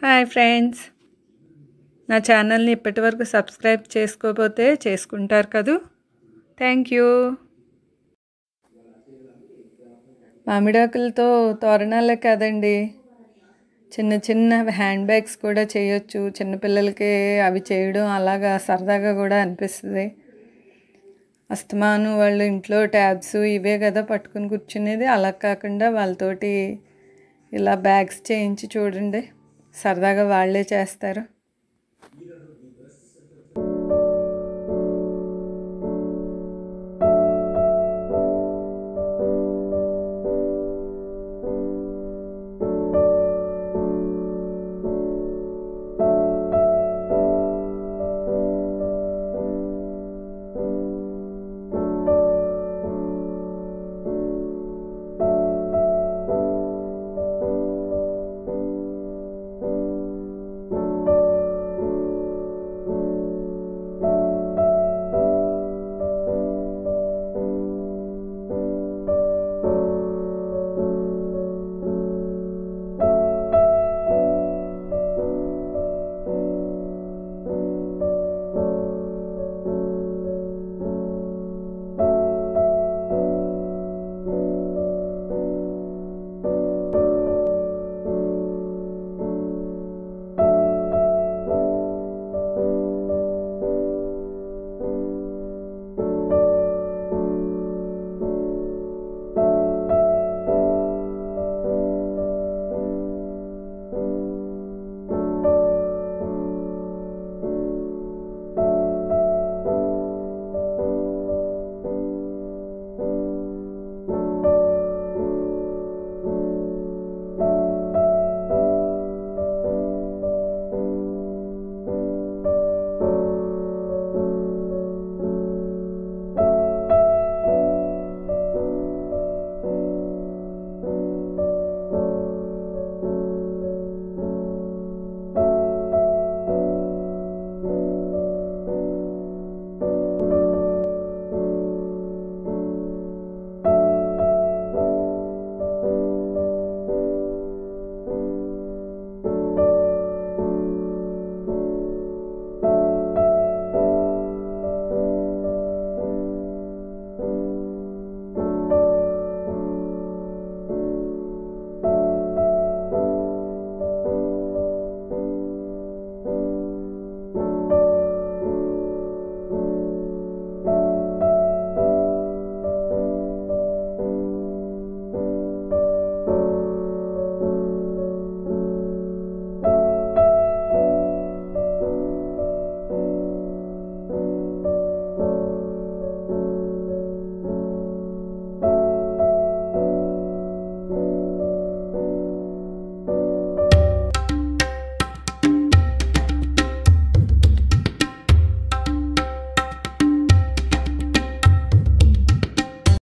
hi friends నా ఛానల్ని ఇప్పటివరకు సబ్స్క్రైబ్ చేసుకోకపోతే చేసుకుంటారు కదూ థ్యాంక్ యూ మామిడాకులతో తోరణాలే కాదండి చిన్న చిన్న హ్యాండ్ బ్యాగ్స్ కూడా చేయొచ్చు చిన్నపిల్లలకి అవి చేయడం అలాగా సరదాగా కూడా అనిపిస్తుంది అస్తమాను వాళ్ళు ఇంట్లో ట్యాబ్స్ ఇవే కదా పట్టుకుని కూర్చునేది అలా కాకుండా వాళ్ళతోటి ఇలా బ్యాగ్స్ చేయించి చూడండి సరదాగా వాళ్ళే చేస్తారు